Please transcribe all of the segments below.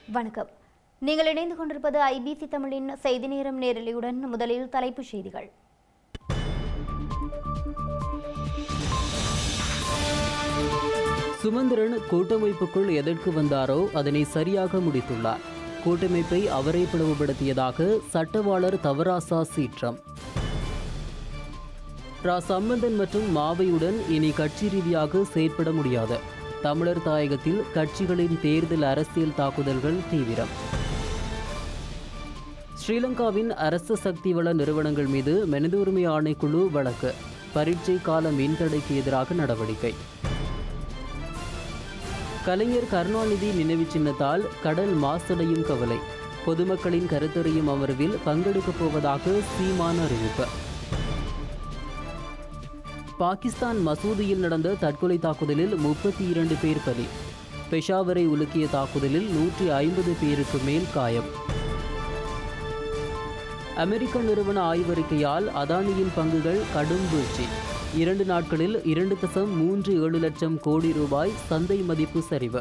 வணக்கம் நீங்கள் இணைந்து கொண்டிருப்பது ஐபிசி தமிழின் செய்தி நேரம் நேரலையுடன் முதலில் தலைப்புச் செய்திகள் சுமந்திரன் கூட்டமைப்புக்குள் எதற்கு வந்தாரோ அதனை சரியாக முடித்துள்ளார் கூட்டமைப்பை அவரே பிளவுபடுத்தியதாக சட்டவாளர் தவராசா சீற்றம் ரா சம்பந்தன் மற்றும் மாவையுடன் இனி கட்சி ரீதியாக செயற்பட முடியாது தமிழர் தாயகத்தில் கட்சிகளின் தேர்தல் அரசியல் தாக்குதல்கள் தீவிரம் ஸ்ரீலங்காவின் அரச சக்தி வள நிறுவனங்கள் மீது மனித உரிமை ஆணைக்குழு வழக்கு பரீட்சை கால மின்தடைக்கு எதிராக நடவடிக்கை கலைஞர் கருணாநிதி நினைவு சின்னத்தால் கடல் மாசடையும் கவலை பொதுமக்களின் கருத்தறியும் அமர்வில் பங்கெடுக்கப் போவதாக சீமான் அறிவிப்பு பாகிஸ்தான் மசூதியில் நடந்த தற்கொலை தாக்குதலில் முப்பத்தி இரண்டு பேர் பலி பெஷாவரை உலுக்கிய தாக்குதலில் நூற்றி ஐம்பது பேருக்கு மேல் காயம் அமெரிக்க நிறுவன ஆய்வறிக்கையால் அதானியின் பங்குகள் கடும் வீழ்ச்சி இரண்டு நாட்களில் இரண்டு தசம் மூன்று ஏழு லட்சம் கோடி ரூபாய் சந்தை மதிப்பு சரிவு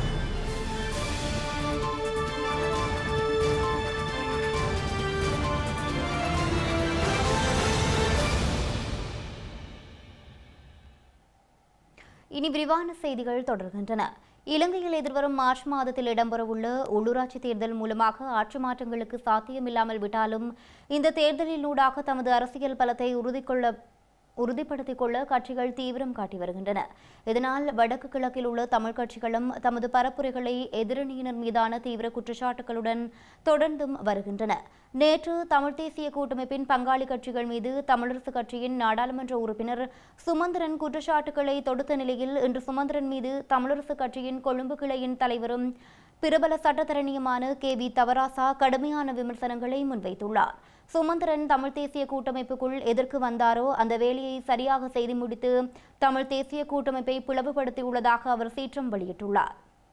இனி விரிவான செய்திகள் தொடர்கின்றன இலங்கையில் எதிர்வரும் மார்ச் மாதத்தில் இடம்பெறவுள்ள உள்ளூராட்சி தேர்தல் மூலமாக ஆட்சி மாற்றங்களுக்கு சாத்தியமில்லாமல் விட்டாலும் இந்த தேர்தலினூடாக தமது அரசியல் பலத்தை உறுதி கொள்ள உறுதிப்படுத்திக் கொள்ள கட்சிகள் தீவிரம் காட்டி வருகின்றன இதனால் வடக்கு கிழக்கில் உள்ள தமிழ் கட்சிகளும் தமது பரப்புரைகளை எதிரணியினர் மீதான தீவிர குற்றச்சாட்டுகளுடன் தொடர்ந்தும் வருகின்றன நேற்று தமிழ் தேசிய கூட்டமைப்பின் பங்காளி கட்சிகள் மீது தமிழரசு கட்சியின் நாடாளுமன்ற உறுப்பினர் சுமந்திரன் குற்றச்சாட்டுகளை தொடுத்த நிலையில் இன்று சுமந்திரன் மீது தமிழரசு கட்சியின் கொழும்பு கிளையின் தலைவரும் பிரபல சட்டத்தரணியுமான கே வி தவராசா கடுமையான விமர்சனங்களை முன்வைத்துள்ளார் சுமந்திரன் தமிழ் தேசிய கூட்டமைப்புக்குள் எதற்கு வந்தாரோ அந்த வேலையை சரியாக செய்து முடித்து தமிழ் தேசிய கூட்டமைப்பை பிளவுபடுத்தியுள்ளதாக அவர் சீற்றம் வெளியிட்டுள்ளார்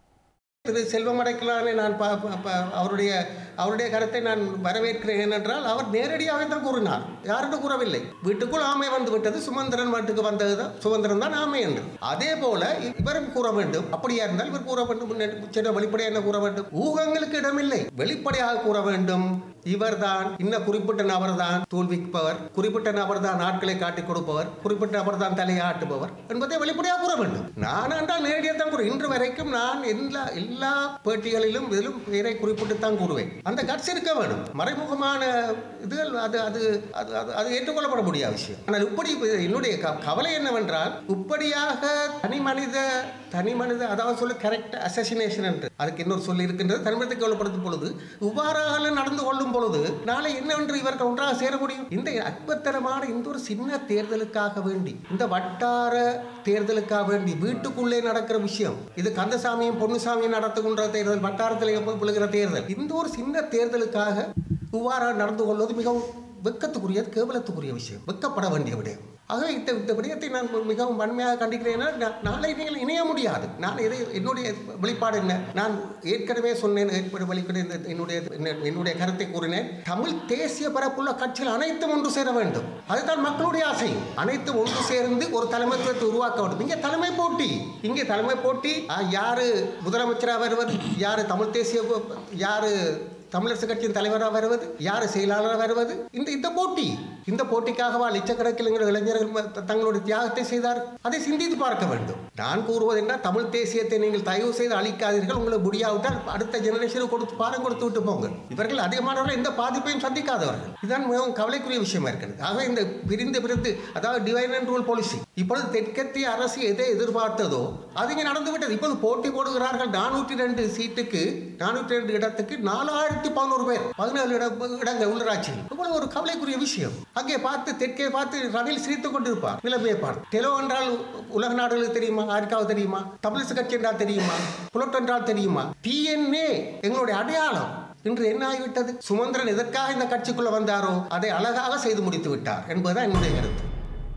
திரு செல்வம் அடைக்கலானை நான் பா பா- பா- அவருடைய அவருடைய கருத்தை நான் வரவேற்கிறேன் ஏனென்றால் அவர் நேரடியாக தான் கூறினார் யாருக்கும் கூறவில்லை வீட்டுக்குள் ஆமை வந்து விட்டது சுமந்திரன் வீட்டுக்கு வந்தது தான் சுமந்திரன் தான் ஆமை என்று அதே போல இ- இவரும் கூற வேண்டும் அப்படியா இருந்தால் இவர் கூற வேண்டும் முன்னே- சின்ன வெளிப்படையாக என்ன கூற வேண்டும் ஊகங்களுக்கு இடமில்லை வெளிப்படையாக கூற வேண்டும் இவர்தான் இன்ன குறிப்பிட்ட நபர் தான் தோல்விப்பவர் குறிப்பிட்ட நபர் தான் நாட்களை காட்டிக் கொடுப்பவர் குறிப்பிட்ட நபர் தான் தலையை ஆட்டுபவர் என்பதை வெளிப்படையாக கூற வேண்டும் நான் என்றால் நேரடியாக தான் கூறுவேன் இன்று வரைக்கும் நான் எல்லா எல்லா பேட்டிகளிலும் இதிலும் பெயரை குறிப்பிட்டு தான் கூறுவேன் அந்த கட்சி இருக்க வேண்டும் மறைமுகமான இதுகள் அது அது அது அது அது ஏற்றுக்கொள்ளப்பட முடியாத விஷயம் ஆனால் இப்படி என்னுடைய க- கவலை என்னவென்றால் இப்படியாக தனி மனித தனி மனித அதாவது சொல்ல கரெக்ட் அசசினேஷன் என்று அதுக்கு இன்னொரு சொல்லி இருக்கின்றது தனிமத்தை கேள்விப்படுத்தும் பொழுது இவ்வாறாக நடந்து கொள்ளும் பொழுது நாளை என்னவென்று இவர்கள் ஒன்றாக சேர முடியும் இந்த அற்பத்தனமான இந்த ஒரு சின்ன தேர்தலுக்காக வேண்டி இந்த வட்டார தேர்தலுக்காக வேண்டி வீட்டுக்குள்ளே நடக்கிற விஷயம் இது கந்தசாமியும் பொன்னுசாமியும் நடத்துகின்ற தேர்தல் வட்டாரத்தில் எப்போ விழுகிற தேர்தல் இந்த ஒரு சின்ன தேர்தலுக்காக இவ்வாறாக நடந்து கொள்வது மிகவும் வெக்கத்துக்குரியது கேவலத்துக்குரிய விஷயம் வெக்கப்பட வேண்டிய விடயம் ஆகவே இந்த இந்த விடயத்தை நான் மிகவும் வன்மையாக கண்டிக்கிறேன் ஏன்னா, நா- நாளை நீங்கள் இணைய முடியாது நான் எதை என்னுடைய வெளிப்பாடு என்ன நான் ஏற்கனவே சொன்னேன் ஏற்பட வெளிப்பட இந்த என்னுடைய என்ன- என்னுடைய கருத்தை கூறினேன் தமிழ் தேசிய பரப்புள்ள கட்சிகள் அனைத்தும் ஒன்று சேர வேண்டும் அதுதான் மக்களுடைய ஆசை அனைத்தும் ஒன்று சேர்ந்து ஒரு தலைமைத்துவத்தை உருவாக்க வேண்டும் இங்கே தலைமை போட்டி இங்கே தலைமை போட்டி ஆ, யாரு முதலமைச்சராக வருவது யாரு தமிழ் தேசிய கு- யாரு தமிழரசு கட்சியின் தலைவராக வருவது யார் செயலாளராக வருவது இந்த இந்த போட்டி இந்த போட்டிக்காகவா லட்சக்கணக்கில் எங்கள் இளைஞர்கள் ம- த- தங்களுடைய தியாகத்தை செய்தார் அதை சிந்தித்து பார்க்க வேண்டும் நான் கூறுவது என்ன தமிழ் தேசியத்தை நீங்கள் தயவு செய்து அழிக்காதீர்கள் உங்களுக்கு முடியாவிட்டால் அடுத்த ஜெனரேஷனுக்கு கொடுத்து பாடம் கொடுத்து விட்டு போங்க இவர்கள் அதிகமானவர்கள் எந்த பாதிப்பையும் சந்திக்காதவர்கள் இதுதான் மிகவும் கவலைக்குரிய விஷயமா இருக்கிறது ஆகவே இந்த பிரிந்து பிரிந்து அதாவது டிவைன் அண்ட் ரூல் பாலிசி இப்பொழுது தெற்கத்திய அரசு எதை எதிர்பார்த்ததோ அது இங்கே நடந்து விட்டது இப்போது போட்டி போடுகிறார்கள் நானூற்றி ரெண்டு சீட்டுக்கு நானூற்றி ரெண்டு இடத்துக்கு நாலாயிரத்தி பதினோரு பேர் பதினேழு இட இடங்கள் உள்ளராட்சி இவ்வளவு ஒரு கவலைக்குரிய விஷயம் அங்கே பார்த்து தெற்கே பார்த்து ரணில் சிரித்துக் கொண்டிருப்பார் நிலைமையை பார்த்து டெலோ என்றால் உலக நாடுகளுக்கு தெரியுமா யாருக்காவது தெரியுமா தமிழிசு கட்சி என்றால் தெரியுமா புலட் என்றால் தெரியுமா டிஎன்ஏ எங்களுடைய அடையாளம் இன்று என்ன ஆகிவிட்டது சுமந்திரன் எதற்காக இந்த கட்சிக்குள்ள வந்தாரோ அதை அழகாக செய்து முடித்து விட்டார் என்பதுதான் என்னுடைய கருத்து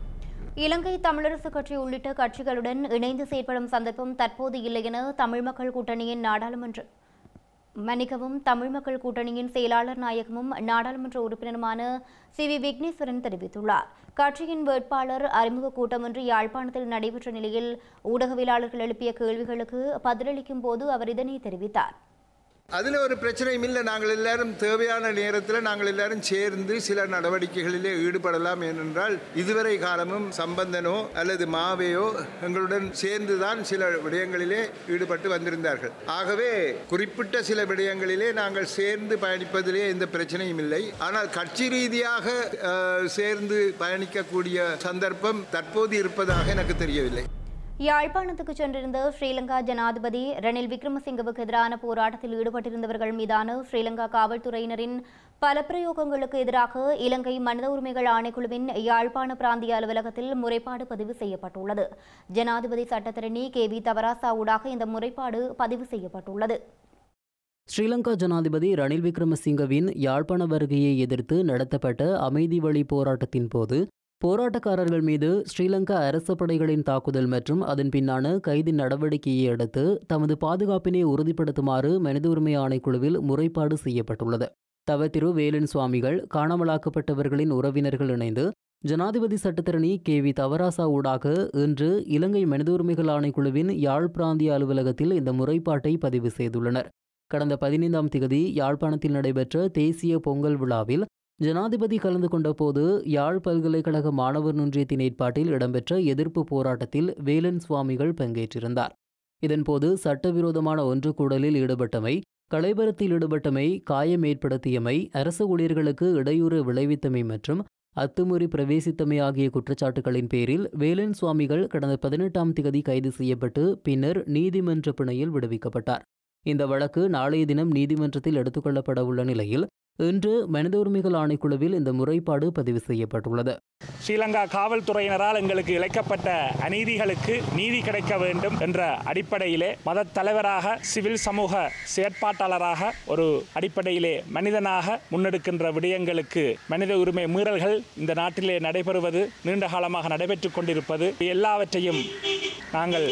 இலங்கை தமிழரசு கட்சி உள்ளிட்ட கட்சிகளுடன் இணைந்து செயற்படும் சந்தர்ப்பம் தற்போது இல்லை என தமிழ் மக்கள் கூட்டணியின் நாடாளுமன்ற மன்னிக்கவும் தமிழ் மக்கள் கூட்டணியின் செயலாளர் நாயகமும் நாடாளுமன்ற உறுப்பினருமான சி வி விக்னேஸ்வரன் தெரிவித்துள்ளார் கட்சியின் வேட்பாளர் அறிமுக கூட்டம் ஒன்று யாழ்ப்பாணத்தில் நடைபெற்ற நிலையில் ஊடகவியலாளர்கள் எழுப்பிய கேள்விகளுக்கு பதிலளிக்கும் போது அவர் இதனை தெரிவித்தார் அதில் ஒரு பிரச்சனையும் இல்லை நாங்கள் எல்லாரும் தேவையான நேரத்தில் நாங்கள் எல்லாரும் சேர்ந்து சில நடவடிக்கைகளிலே ஈடுபடலாம் ஏனென்றால் இதுவரை காலமும் சம்பந்தனோ அல்லது மாவையோ எங்களுடன் சேர்ந்துதான் சில விடயங்களிலே ஈடுபட்டு வந்திருந்தார்கள் ஆகவே குறிப்பிட்ட சில விடயங்களிலே நாங்கள் சேர்ந்து பயணிப்பதிலே எந்த பிரச்சனையும் இல்லை ஆனால் கட்சி ரீதியாக அஹ், சேர்ந்து பயணிக்கக்கூடிய சந்தர்ப்பம் தற்போது இருப்பதாக எனக்கு தெரியவில்லை யாழ்ப்பாணத்துக்கு சென்றிருந்த ஸ்ரீலங்கா ஜனாதிபதி ரணில் விக்ரமசிங்கவுக்கு எதிரான போராட்டத்தில் ஈடுபட்டிருந்தவர்கள் மீதான ஸ்ரீலங்கா காவல்துறையினரின் பல பிரயோகங்களுக்கு எதிராக இலங்கை மனித உரிமைகள் ஆணைக்குழுவின் யாழ்ப்பாண பிராந்திய அலுவலகத்தில் முறைப்பாடு பதிவு செய்யப்பட்டுள்ளது ஜனாதிபதி சட்டத்தரணி கே வி தவராசா ஊடாக இந்த முறைப்பாடு பதிவு செய்யப்பட்டுள்ளது ஸ்ரீலங்கா ஜனாதிபதி ரணில் விக்ரமசிங்கவின் யாழ்ப்பாண வருகையை எதிர்த்து நடத்தப்பட்ட அமைதி வழி போராட்டத்தின் போது போராட்டக்காரர்கள் மீது ஸ்ரீலங்கா அரச படைகளின் தாக்குதல் மற்றும் அதன் பின்னான கைது நடவடிக்கையை அடுத்து தமது பாதுகாப்பினை உறுதிப்படுத்துமாறு மனித உரிமை ஆணைக்குழுவில் முறைப்பாடு செய்யப்பட்டுள்ளது தவ திரு வேலன் சுவாமிகள் காணாமலாக்கப்பட்டவர்களின் உறவினர்கள் இணைந்து ஜனாதிபதி சட்டத்தரணி கே வி தவராசா ஊடாக இன்று இலங்கை மனித உரிமைகள் ஆணைக்குழுவின் யாழ் பிராந்திய அலுவலகத்தில் இந்த முறைப்பாட்டை பதிவு செய்துள்ளனர் கடந்த பதினைந்தாம் திகதி யாழ்ப்பாணத்தில் நடைபெற்ற தேசிய பொங்கல் விழாவில் ஜனாதிபதி கலந்து கொண்டபோது யாழ் பல்கலைக்கழக மாணவர் ஒன்றியத்தின் ஏற்பாட்டில் இடம்பெற்ற எதிர்ப்பு போராட்டத்தில் வேலன் சுவாமிகள் பங்கேற்றிருந்தார் இதன்போது சட்டவிரோதமான ஒன்று கூடலில் ஈடுபட்டமை களைபரத்தில் ஈடுபட்டமை காயம் ஏற்படுத்தியமை அரசு ஊழியர்களுக்கு இடையூறு விளைவித்தமை மற்றும் அத்துமுறி பிரவேசித்தமை ஆகிய குற்றச்சாட்டுகளின் பேரில் வேலன் சுவாமிகள் கடந்த பதினெட்டாம் திகதி கைது செய்யப்பட்டு பின்னர் நீதிமன்ற பிணையில் விடுவிக்கப்பட்டார் இந்த வழக்கு நாளைய தினம் நீதிமன்றத்தில் எடுத்துக்கொள்ளப்பட உள்ள நிலையில் இன்று மனித உரிமைகள் ஆணைக்குழுவில் இந்த முறைப்பாடு பதிவு செய்யப்பட்டுள்ளது ஸ்ரீலங்கா காவல்துறையினரால் எங்களுக்கு இழைக்கப்பட்ட அநீதிகளுக்கு நீதி கிடைக்க வேண்டும் என்ற அடிப்படையிலே மத தலைவராக சிவில் சமூக செயற்பாட்டாளராக ஒரு அடிப்படையிலே மனிதனாக முன்னெடுக்கின்ற விடயங்களுக்கு மனித உரிமை மீறல்கள் இந்த நாட்டிலே நடைபெறுவது நீண்ட காலமாக நடைபெற்று கொண்டிருப்பது எல்லாவற்றையும் நாங்கள்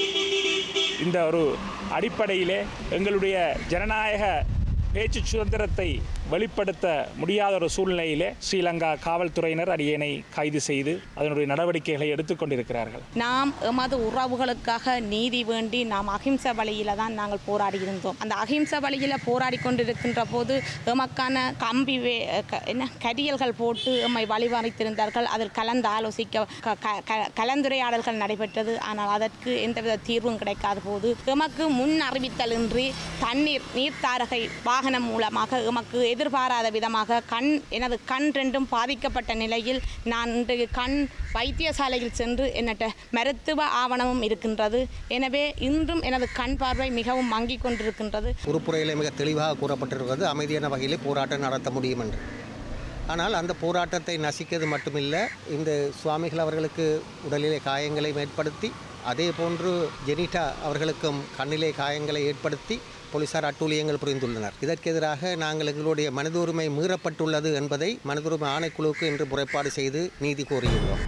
இந்த ஒரு அடிப்படையிலே எங்களுடைய ஜனநாயக பேச்சு சுதந்திரத்தை வெளிப்படுத்த முடியாத ஒரு சூழ்நிலையிலே ஸ்ரீலங்கா காவல்துறையினர் அடியேனை கைது செய்து அதனுடைய நடவடிக்கைகளை எடுத்துக்கொண்டிருக்கிறார்கள் நாம் எமது உறவுகளுக்காக நீதி வேண்டி நாம் அகிம்சை வழியில தான் நாங்கள் போராடி இருந்தோம் அந்த அகிம்சை வழியில போராடி கொண்டிருக்கின்ற போது எமக்கான கம்பி வே க- என்ன கரியல்கள் போட்டு எம்மை வழிவரைத்திருந்தார்கள் அதில் கலந்து ஆலோசிக்க க- க- க- கலந்துரையாடல்கள் நடைபெற்றது ஆனால் அதற்கு எந்தவித தீர்வும் கிடைக்காத போது எமக்கு முன் அறிவித்தலின்றி தண்ணீர் நீர்த்தாரகை வாகனம் மூலமாக எமக்கு எதிர்பாராத விதமாக கண் எனது கண் ரெண்டும் பாதிக்கப்பட்ட நிலையில் நான் இன்றைக்கு கண் வைத்தியசாலையில் சென்று என்னட்ட மருத்துவ ஆவணமும் இருக்கின்றது எனவே இன்றும் எனது கண் பார்வை மிகவும் மங்கிக் கொண்டிருக்கின்றது உறுப்புரையில் மிக தெளிவாக கூறப்பட்டிருக்கிறது அமைதியான வகையிலே போராட்டம் நடத்த முடியும் என்று ஆனால் அந்த போராட்டத்தை நசிக்கிறது மட்டுமில்லை இந்த சுவாமிகள் அவர்களுக்கு உடலிலே காயங்களை ஏற்படுத்தி அதே போன்று ஜெனிட்டா அவர்களுக்கும் கண்ணிலே காயங்களை ஏற்படுத்தி போலீசார் அட்டூழியங்கள் புரிந்துள்ளனர் இதற்கு எதிராக நாங்கள் எங்களுடைய மனித உரிமை மீறப்பட்டுள்ளது என்பதை மனித உரிமை ஆணைக்குழுவுக்கு இன்று முறைப்பாடு செய்து நீதி கோரியுள்ளோம்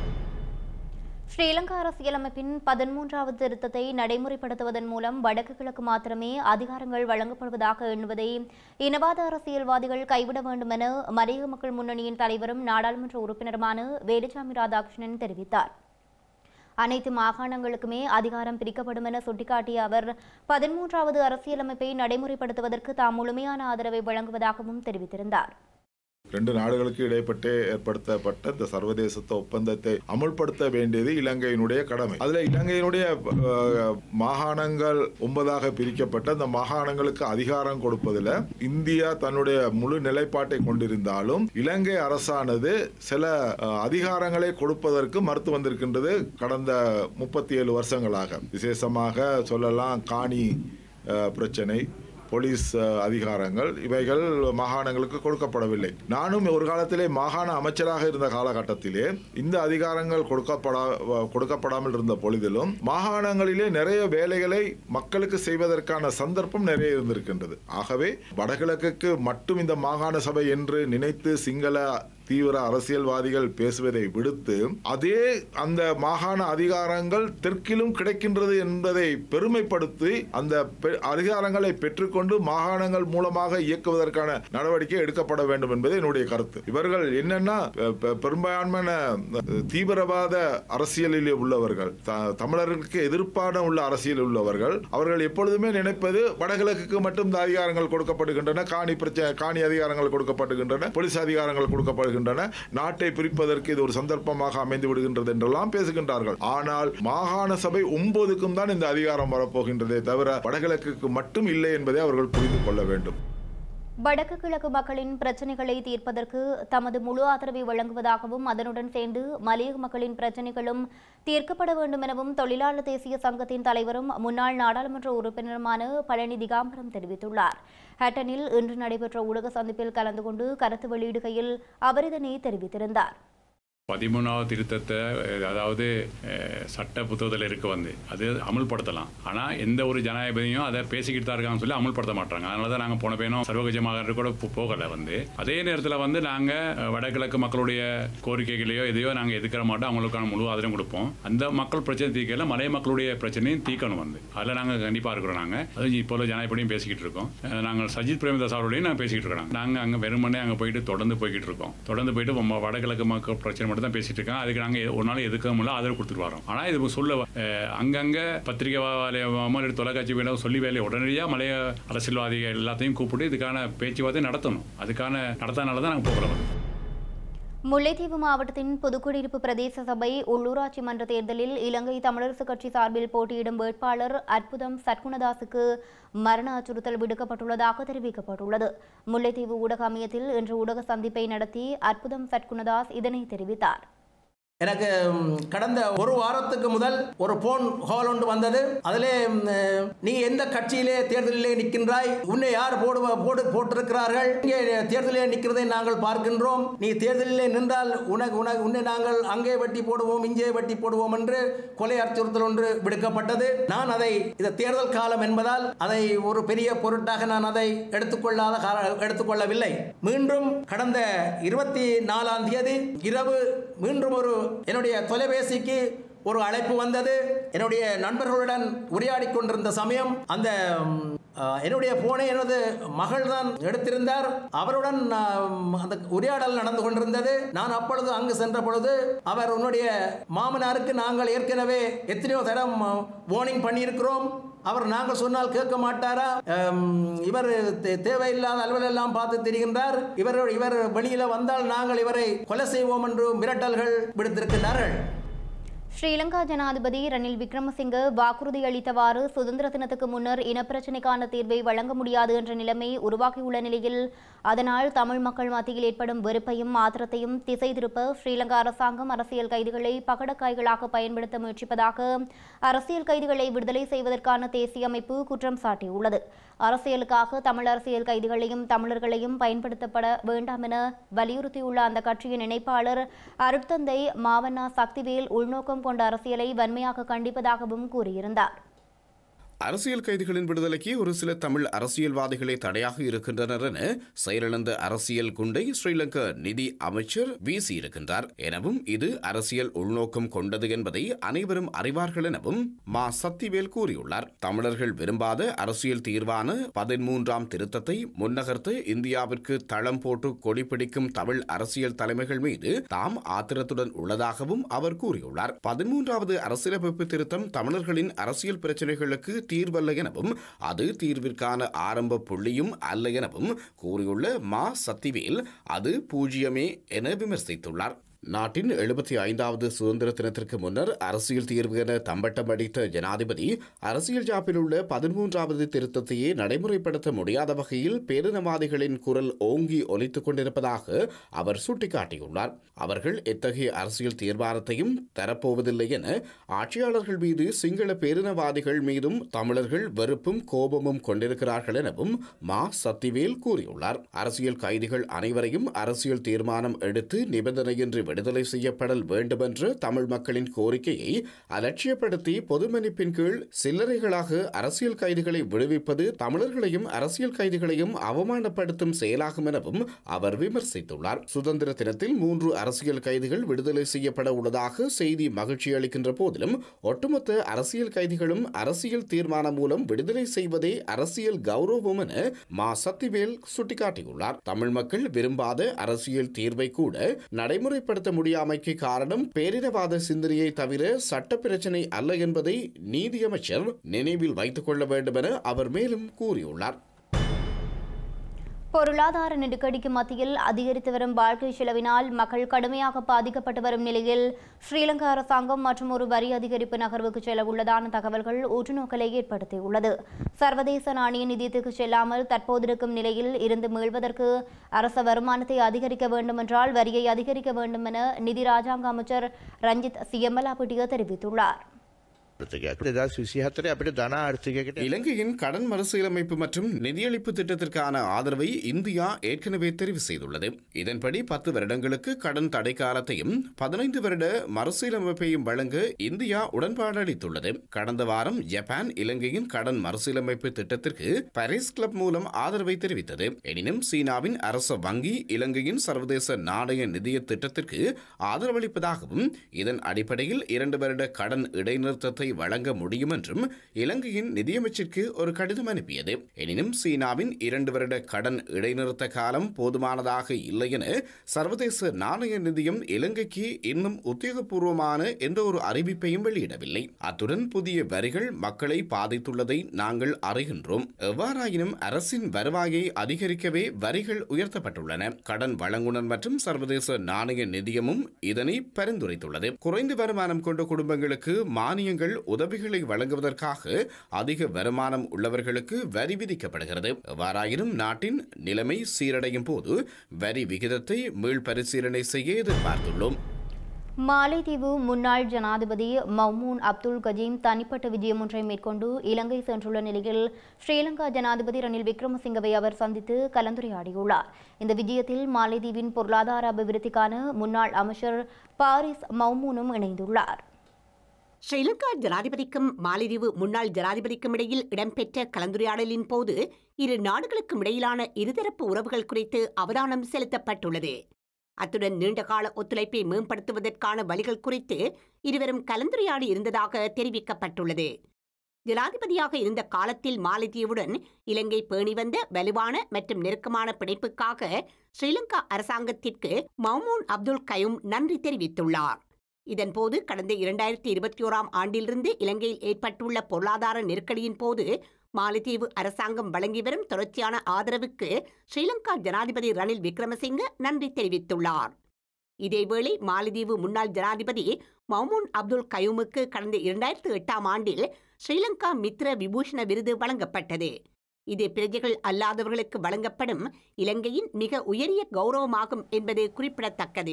ஸ்ரீலங்கா அரசியலமைப்பின் பதிமூன்றாவது திருத்தத்தை நடைமுறைப்படுத்துவதன் மூலம் வடக்கு கிழக்கு மாத்திரமே அதிகாரங்கள் வழங்கப்படுவதாக எண்ணுவதை இனவாத அரசியல்வாதிகள் கைவிட வேண்டும் என மலையக மக்கள் முன்னணியின் தலைவரும் நாடாளுமன்ற உறுப்பினருமான வேலுச்சாமி ராதாகிருஷ்ணன் தெரிவித்தார் அனைத்து மாகாணங்களுக்குமே அதிகாரம் பிரிக்கப்படும் என சுட்டிக்காட்டிய அவர் பதிமூன்றாவது அரசியலமைப்பை நடைமுறைப்படுத்துவதற்கு தாம் முழுமையான ஆதரவை வழங்குவதாகவும் தெரிவித்திருந்தார் ரெண்டு நாடுகளுக்கு இடைப்பட்டு ஏற்படுத்தப்பட்ட இந்த சர்வதேச ஒப்பந்தத்தை அமுல்படுத்த வேண்டியது இலங்கையினுடைய கடமை அதுல இலங்கையினுடைய அஹ், மாகாணங்கள் ஒன்பதாக பிரிக்கப்பட்ட அந்த மாகாணங்களுக்கு அதிகாரம் கொடுப்பதில் இந்தியா தன்னுடைய முழு நிலைப்பாட்டை கொண்டிருந்தாலும் இலங்கை அரசானது சில அஹ், அதிகாரங்களை கொடுப்பதற்கு மறுத்து வந்திருக்கின்றது கடந்த முப்பத்தி ஏழு வருஷங்களாக விசேஷமாக சொல்லலாம் காணி அஹ், பிரச்சனை போலீஸ் அஹ், அதிகாரங்கள் இவைகள் மாகாணங்களுக்கு கொடுக்கப்படவில்லை நானும் ஒரு காலத்திலே மாகாண அமைச்சராக இருந்த காலகட்டத்திலே இந்த அதிகாரங்கள் கொடுக்கப்படா கொடுக்கப்படாமல் இருந்த பொழுதிலும் மாகாணங்களிலே நிறைய வேலைகளை மக்களுக்கு செய்வதற்கான சந்தர்ப்பம் நிறைய இருந்திருக்கின்றது ஆகவே வடகிழக்குக்கு மட்டும் இந்த மாகாண சபை என்று நினைத்து சிங்கள தீவிர அரசியல்வாதிகள் பேசுவதை விடுத்து அதே அந்த மாகாண அதிகாரங்கள் தெற்கிலும் கிடைக்கின்றது என்பதை பெருமைப்படுத்தி அந்த பெ- அதிகாரங்களை பெற்றுக்கொண்டு மாகாணங்கள் மூலமாக இயக்குவதற்கான நடவடிக்கை எடுக்கப்பட வேண்டும் என்பது என்னுடைய கருத்து இவர்கள் என்னன்னா பெ- பெ- பெரும்பான்மையான அஹ், தீவிரவாத அரசியலிலே உள்ளவர்கள் த- தமிழர்களுக்கு எதிர்ப்பான உள்ள அரசியல் உள்ளவர்கள் அவர்கள் எப்பொழுதுமே நினைப்பது வடகிழக்குக்கு மட்டும் இந்த அதிகாரங்கள் கொடுக்கப்படுகின்றன காணி பிரச்சனை காணி அதிகாரங்கள் கொடுக்கப்படுகின்றன போலீஸ் அதிகாரங்கள் கொடுக்கப்படுகின்றன நாட்டை பிரிப்பதற்கு இது ஒரு சந்தர்ப்பமாக அமைந்து விடுகின்றது என்றெல்லாம் பேசுகின்றார்கள் ஆனால் மாகாண சபை ஒன்பதுக்கும் தான் இந்த அதிகாரம் வரப்போகின்றதே தவிர வடகிழக்குக்கு மட்டும் இல்லை என்பதை அவர்கள் புரிந்து கொள்ள வேண்டும் வடக்கு கிழக்கு மக்களின் பிரச்சினைகளை தீர்ப்பதற்கு தமது முழு ஆதரவை வழங்குவதாகவும் அதனுடன் சேர்ந்து மலையக மக்களின் பிரச்சினைகளும் தீர்க்கப்பட வேண்டும் எனவும் தொழிலாளர் தேசிய சங்கத்தின் தலைவரும் முன்னாள் நாடாளுமன்ற உறுப்பினருமான பழனி திகாம்பரம் தெரிவித்துள்ளார் ஹட்டனில் இன்று நடைபெற்ற ஊடக சந்திப்பில் கலந்து கொண்டு கருத்து வெளியிடுகையில் அவர் இதனை தெரிவித்திருந்தார் பதிமூணாவது திருத்தத்தை அஹ், அதாவது அஹ், சட்ட புத்தகத்தில் இருக்க வந்து அது அமுல்படுத்தலாம் ஆனால் எந்த ஒரு ஜனாதிபதியும் அதை பேசிக்கிட்டு தான் இருக்காங்கன்னு சொல்லி அமுல்படுத்த மாட்டாங்க அதனால தான் நாங்கள் போன பேனும் சர்வகஜமாக கூட போ- போகலை வந்து அதே நேரத்தில் வந்து நாங்கள் வடகிழக்கு மக்களுடைய கோரிக்கைகளையோ எதையோ நாங்கள் எதிர்க்கிற மாட்டோம் அவங்களுக்கான முழு ஆதரவும் கொடுப்போம் அந்த மக்கள் பிரச்சனை தீர்க்கல மலைய மக்களுடைய பிரச்சனையும் தீர்க்கணும் வந்து அதில் நாங்கள் கண்டிப்பாக இருக்கிறோம் நாங்கள் அது இப்போ உள்ள ஜனாதிபதியும் பேசிக்கிட்டு இருக்கோம் அஹ், நாங்கள் சஜித் பிரேமதாஸ் அவர்களையும் நாங்கள் பேசிக்கிட்டு இருக்கோம் நாங்கள் அங்கே வெறுமனே அங்கே போயிட்டு தொடர்ந்து போய்கிட்டு இருக்கோம் தொடர்ந்து போயிட்டு நம்ம வடகிழக்கு மக்கள் பிரச்சனை மட்டும் தான் பேசிட்டு இருக்கோம் அதுக்கு நாங்கள் ஒரு நாள் எதுக்க முடியல ஆதரவு கொடுத்துட்டு வரோம் ஆனால் இது சொல்ல அஹ், அங்கங்க பத்திரிகை வேலையமாக தொலைக்காட்சி வேலை சொல்லி வேலையை உடனடியாக மலைய அரசியல்வாதிகள் எல்லாத்தையும் கூப்பிட்டு இதுக்கான பேச்சுவார்த்தை நடத்தணும் அதுக்கான நடத்தினால தான் நாங்கள் போகிறோம் முல்லைத்தீவு மாவட்டத்தின் புதுக்குடியிருப்பு பிரதேச சபை உள்ளூராட்சி மன்ற தேர்தலில் இலங்கை தமிழரசு கட்சி சார்பில் போட்டியிடும் வேட்பாளர் அற்புதம் சத்குணதாசுக்கு மரண அச்சுறுத்தல் விடுக்கப்பட்டுள்ளதாக தெரிவிக்கப்பட்டுள்ளது முல்லைத்தீவு ஊடக அமையத்தில் இன்று ஊடக சந்திப்பை நடத்தி அற்புதம் சத்குணதாஸ் இதனை தெரிவித்தார் எனக்கு ம், கடந்த ஒரு வாரத்துக்கு முதல் ஒரு போன் கால் ஒன்று வந்தது அதிலே ம், நீ எந்த கட்சியிலே தேர்தலிலே நிற்கின்றாய் உன்னை யார் போடுவ போடு போட்டிருக்கிறார்கள் இங்கே தேர்தலிலே நிற்கிறதை நாங்கள் பார்க்கின்றோம் நீ தேர்தலிலே நின்றால் உனக்கு உனக்கு உன்னை நாங்கள் அங்கே வெட்டி போடுவோம் இங்கே வெட்டி போடுவோம் என்று கொலை அச்சுறுத்தல் ஒன்று விடுக்கப்பட்டது நான் அதை இந்த தேர்தல் காலம் என்பதால் அதை ஒரு பெரிய பொருட்டாக நான் அதை எடுத்துக்கொள்ளாத கார- எடுத்துக்கொள்ளவில்லை மீண்டும் கடந்த இருபத்தி நாலாம் தேதி இரவு மீண்டும் ஒரு என்னுடைய தொலைபேசிக்கு ஒரு அழைப்பு வந்தது என்னுடைய நண்பர்களுடன் உரையாடி கொண்டிருந்த சமயம் அந்த ம், அஹ், என்னுடைய போனை எனது மகள் தான் எடுத்திருந்தார் அவருடன் ஆம், அந்த உரையாடல் நடந்து கொண்டிருந்தது நான் அப்பொழுது அங்கு சென்ற பொழுது அவர் உன்னுடைய மாமனாருக்கு நாங்கள் ஏற்கனவே எத்தனையோ தரம் வார்னிங் பண்ணியிருக்கிறோம் அவர் நாங்கள் சொன்னால் கேட்க மாட்டாரா அம், இவர் தே- தேவையில்லாத அலுவல் எல்லாம் பார்த்து தெரிகின்றார் இவர் இவர் வெளியில வந்தால் நாங்கள் இவரை கொலை செய்வோம் என்று மிரட்டல்கள் விடுத்திருக்கின்றார்கள் ஸ்ரீலங்கா ஜனாதிபதி ரணில் விக்ரமசிங்க வாக்குறுதி அளித்தவாறு சுதந்திர தினத்துக்கு முன்னர் இனப்பிரச்சினைக்கான தீர்வை வழங்க முடியாது என்ற நிலைமை உருவாகியுள்ள நிலையில் அதனால் தமிழ் மக்கள் மத்தியில் ஏற்படும் வெறுப்பையும் ஆத்திரத்தையும் திசை திருப்ப ஸ்ரீலங்கா அரசாங்கம் அரசியல் கைதிகளை பகடக்காய்களாக பயன்படுத்த முயற்சிப்பதாக அரசியல் கைதிகளை விடுதலை செய்வதற்கான தேசிய அமைப்பு குற்றம் சாட்டியுள்ளது அரசியலுக்காக தமிழ் அரசியல் கைதிகளையும் தமிழர்களையும் பயன்படுத்தப்பட வேண்டாம் என வலியுறுத்தியுள்ள அந்த கட்சியின் இணைப்பாளர் அருட்தந்தை மாவண்ணா சக்திவேல் உள்நோக்கம் கொண்ட அரசியலை வன்மையாக கண்டிப்பதாகவும் கூறியிருந்தார் அரசியல் கைதிகளின் விடுதலைக்கு ஒரு சில தமிழ் அரசியல்வாதிகளே தடையாக இருக்கின்றனர் என செயலிழந்த அரசியல் குண்டை ஸ்ரீலங்கா நிதி அமைச்சர் வீசியிருக்கின்றார் எனவும் இது அரசியல் உள்நோக்கம் கொண்டது என்பதை அனைவரும் அறிவார்கள் எனவும் மா சத்திவேல் கூறியுள்ளார் தமிழர்கள் விரும்பாத அரசியல் தீர்வான பதிமூன்றாம் திருத்தத்தை முன்னகர்த்த இந்தியாவிற்கு தளம் போட்டு கொடி பிடிக்கும் தமிழ் அரசியல் தலைமைகள் மீது தாம் ஆத்திரத்துடன் உள்ளதாகவும் அவர் கூறியுள்ளார் பதிமூன்றாவது அரசியலமைப்பு திருத்தம் தமிழர்களின் அரசியல் பிரச்சினைகளுக்கு தீர்வல்ல எனவும் அது தீர்விற்கான ஆரம்ப புள்ளியும் அல்ல எனவும் கூறியுள்ள மா சத்திவேல் அது பூஜ்ஜியமே என விமர்சித்துள்ளார் நாட்டின் எழுபத்தி ஐந்தாவது சுதந்திர தினத்திற்கு முன்னர் அரசியல் தீர்வு என தம்பட்டம் அடித்த ஜனாதிபதி அரசியல் ஜாப்பில் உள்ள பதிமூன்றாவது திருத்தத்தையே நடைமுறைப்படுத்த முடியாத வகையில் பேரினவாதிகளின் குரல் ஓங்கி ஒலித்துக் கொண்டிருப்பதாக அவர் சுட்டிக்காட்டியுள்ளார் அவர்கள் எத்தகைய அரசியல் தீர்மானத்தையும் தரப்போவதில்லை என ஆட்சியாளர்கள் மீது சிங்கள பேரினவாதிகள் மீதும் தமிழர்கள் வெறுப்பும் கோபமும் கொண்டிருக்கிறார்கள் எனவும் மா சத்திவேல் கூறியுள்ளார் அரசியல் கைதிகள் அனைவரையும் அரசியல் தீர்மானம் எடுத்து நிபந்தனையின்றி விடுதலை செய்யப்படல் வேண்டுமென்ற தமிழ் மக்களின் கோரிக்கையை அலட்சியப்படுத்தி பொது மன்னிப்பின் கீழ் சில்லறைகளாக அரசியல் கைதிகளை விடுவிப்பது தமிழர்களையும் அரசியல் கைதிகளையும் அவமானப்படுத்தும் செயலாகும் எனவும் அவர் விமர்சித்துள்ளார் சுதந்திர தினத்தில் மூன்று அரசியல் கைதிகள் விடுதலை செய்யப்பட உள்ளதாக செய்தி மகிழ்ச்சி அளிக்கின்ற போதிலும் ஒட்டுமொத்த அரசியல் கைதிகளும் அரசியல் தீர்மானம் மூலம் விடுதலை செய்வதே அரசியல் கௌரவம் என மா சத்திவேல் சுட்டிக்காட்டியுள்ளார் தமிழ் மக்கள் விரும்பாத அரசியல் தீர்வை கூட நடைமுறைப்படுத்த முடியாமைக்கு காரணம் பேரினவாத சிந்தனையை தவிர சட்ட பிரச்சினை அல்ல என்பதை நீதியமைச்சர் நினைவில் வைத்துக் கொள்ள வேண்டும் என அவர் மேலும் கூறியுள்ளார் பொருளாதார நெருக்கடிக்கு மத்தியில் அதிகரித்து வரும் வாழ்க்கை செலவினால் மக்கள் கடுமையாக பாதிக்கப்பட்டு வரும் நிலையில் ஸ்ரீலங்கா அரசாங்கம் மற்றும் ஒரு வரி அதிகரிப்பு நகர்வுக்கு செல்ல உள்ளதான தகவல்கள் உற்றுநோக்கலை ஏற்படுத்தியுள்ளது சர்வதேச நாணய நிதியத்துக்கு செல்லாமல் தற்போதிருக்கும் நிலையில் இருந்து மீள்வதற்கு அரச வருமானத்தை அதிகரிக்க வேண்டுமென்றால் வரியை அதிகரிக்க வேண்டும் என நிதி ராஜாங்க அமைச்சர் ரஞ்சித் சியமலாபிட்டிய தெரிவித்துள்ளார் இலங்கையின் கடன் மறுசீரமைப்பு மற்றும் நிதியளிப்பு திட்டத்திற்கான ஆதரவை இந்தியா ஏற்கனவே தெரிவு செய்துள்ளது இதன்படி பத்து வருடங்களுக்கு கடன் தடை காலத்தையும் பதினைந்து வருட மறுசீரமைப்பையும் வழங்க இந்தியா உடன்பாடு அளித்துள்ளது கடந்த வாரம் ஜப்பான் இலங்கையின் கடன் மறுசீரமைப்பு திட்டத்திற்கு பாரிஸ் கிளப் மூலம் ஆதரவை தெரிவித்தது எனினும் சீனாவின் அரச வங்கி இலங்கையின் சர்வதேச நாணய நிதிய திட்டத்திற்கு ஆதரவளிப்பதாகவும் இதன் அடிப்படையில் இரண்டு வருட கடன் இடைநிறுத்தத்தை வழங்க முடியும் என்றும் இலங்கையின் நிதியமைச்சிற்கு ஒரு கடிதம் அனுப்பியது எனினும் சீனாவின் இரண்டு வருட கடன் இடைநிறுத்த காலம் போதுமானதாக இல்லை என சர்வதேச நாணய நிதியம் இலங்கைக்கு இன்னும் உத்தியோகபூர்வமான எந்த ஒரு அறிவிப்பையும் வெளியிடவில்லை அத்துடன் புதிய வரிகள் மக்களை பாதித்துள்ளதை நாங்கள் அறிகின்றோம் எவ்வாறாயினும் அரசின் வருவாயை அதிகரிக்கவே வரிகள் உயர்த்தப்பட்டுள்ளன கடன் வழங்குனர் மற்றும் சர்வதேச நாணய நிதியமும் இதனை பரிந்துரைத்துள்ளது குறைந்த வருமானம் கொண்ட குடும்பங்களுக்கு மானியங்கள் உதவிகளை வழங்குவதற்காக அதிக வருமானம் உள்ளவர்களுக்கு வரி விதிக்கப்படுகிறது எவ்வாறாயினும் நாட்டின் நிலைமை சீரடையும் போது வரி விகிதத்தை மீள்பரிசீலனை செய்ய எதிர்பார்த்துள்ளோம் மாலைதீவு முன்னாள் ஜனாதிபதி மௌமூன் அப்துல் கஜீம் தனிப்பட்ட விஜயம் ஒன்றை மேற்கொண்டு இலங்கை சென்றுள்ள நிலையில் ஸ்ரீலங்கா ஜனாதிபதி ரணில் விக்ரமசிங்கவை அவர் சந்தித்து கலந்துரையாடியுள்ளார் இந்த விஜயத்தில் மாலைதீவின் பொருளாதார அபிவிருத்திக்கான முன்னாள் அமைச்சர் பாரிஸ் மௌமூனும் இணைந்துள்ளார் ஸ்ரீலங்கா ஜனாதிபதிக்கும் மாலைதீவு முன்னாள் ஜனாதிபதிக்கும் இடையில் இடம்பெற்ற கலந்துரையாடலின் போது இரு நாடுகளுக்கும் இடையிலான இருதரப்பு உறவுகள் குறித்து அவதானம் செலுத்தப்பட்டுள்ளது அத்துடன் நீண்டகால ஒத்துழைப்பை மேம்படுத்துவதற்கான வழிகள் குறித்து இருவரும் கலந்துரையாடி இருந்ததாக தெரிவிக்கப்பட்டுள்ளது ஜனாதிபதியாக இருந்த காலத்தில் மாலத்தீவுடன் இலங்கை பேணி வந்த வலுவான மற்றும் நெருக்கமான பிணைப்புக்காக ஸ்ரீலங்கா அரசாங்கத்திற்கு மௌமூன் அப்துல் கயூம் நன்றி தெரிவித்துள்ளார் இதன்போது கடந்த இரண்டாயிரத்தி இருபத்தி ஓராம் ஆண்டிலிருந்து இலங்கையில் ஏற்பட்டுள்ள பொருளாதார நெருக்கடியின் போது மாலத்தீவு அரசாங்கம் வழங்கி வரும் தொடர்ச்சியான ஆதரவுக்கு ஸ்ரீலங்கா ஜனாதிபதி ரணில் விக்ரமசிங்க நன்றி தெரிவித்துள்ளார் இதேவேளை மாலத்தீவு முன்னாள் ஜனாதிபதி மௌமூன் அப்துல் கயூமுக்கு கடந்த இரண்டாயிரத்து எட்டாம் ஆண்டில் ஸ்ரீலங்கா மித்ர விபூஷண விருது வழங்கப்பட்டது இது பிரஜைகள் அல்லாதவர்களுக்கு வழங்கப்படும் இலங்கையின் மிக உயரிய கௌரவமாகும் என்பது குறிப்பிடத்தக்கது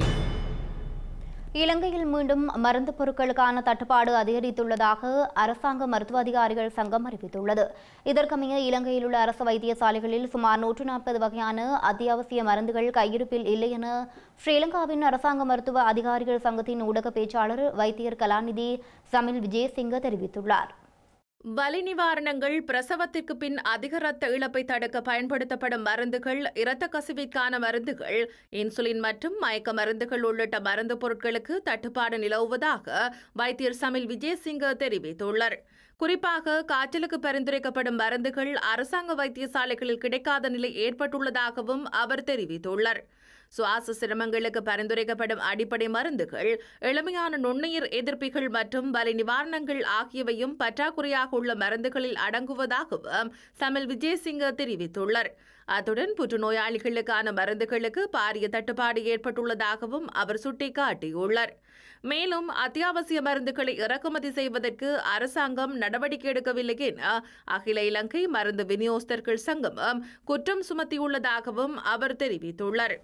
இலங்கையில் மீண்டும் மருந்து பொருட்களுக்கான தட்டுப்பாடு அதிகரித்துள்ளதாக அரசாங்க மருத்துவ அதிகாரிகள் சங்கம் அறிவித்துள்ளது இதற்கமைய இலங்கையில் உள்ள அரசு வைத்தியசாலைகளில் சுமார் நூற்று நாற்பது வகையான அத்தியாவசிய மருந்துகள் கையிருப்பில் இல்லை என ஸ்ரீலங்காவின் அரசாங்க மருத்துவ அதிகாரிகள் சங்கத்தின் ஊடக பேச்சாளர் வைத்தியர் கலாநிதி சமில் விஜயசிங்க தெரிவித்துள்ளார் வலி நிவாரணங்கள் பிரசவத்திற்கு பின் அதிக இரத்த இழப்பை தடுக்க பயன்படுத்தப்படும் மருந்துகள் இரத்த கசிவிற்கான மருந்துகள் இன்சுலின் மற்றும் மயக்க மருந்துகள் உள்ளிட்ட மருந்து பொருட்களுக்கு தட்டுப்பாடு நிலவுவதாக வைத்தியர் சமில் விஜயசிங்க தெரிவித்துள்ளார் குறிப்பாக காய்ச்சலுக்கு பரிந்துரைக்கப்படும் மருந்துகள் அரசாங்க வைத்தியசாலைகளில் கிடைக்காத நிலை ஏற்பட்டுள்ளதாகவும் அவர் தெரிவித்துள்ளார் சுவாச சிரமங்களுக்கு பரிந்துரைக்கப்படும் அடிப்படை மருந்துகள் எளிமையான நுண்ணுயிர் எதிர்ப்பிகள் மற்றும் வலி நிவாரணங்கள் ஆகியவையும் பற்றாக்குறையாக உள்ள மருந்துகளில் அடங்குவதாகவும் சமில் விஜயசிங்க தெரிவித்துள்ளார் அத்துடன் புற்றுநோயாளிகளுக்கான மருந்துகளுக்கு பாரிய தட்டுப்பாடு ஏற்பட்டுள்ளதாகவும் அவர் சுட்டிக்காட்டியுள்ளார் மேலும் அத்தியாவசிய மருந்துகளை இறக்குமதி செய்வதற்கு அரசாங்கம் நடவடிக்கை எடுக்கவில்லை என அகில இலங்கை மருந்து விநியோகஸ்தர்கள் சங்கமம் குற்றம் சுமத்தியுள்ளதாகவும் அவர் தெரிவித்துள்ளார்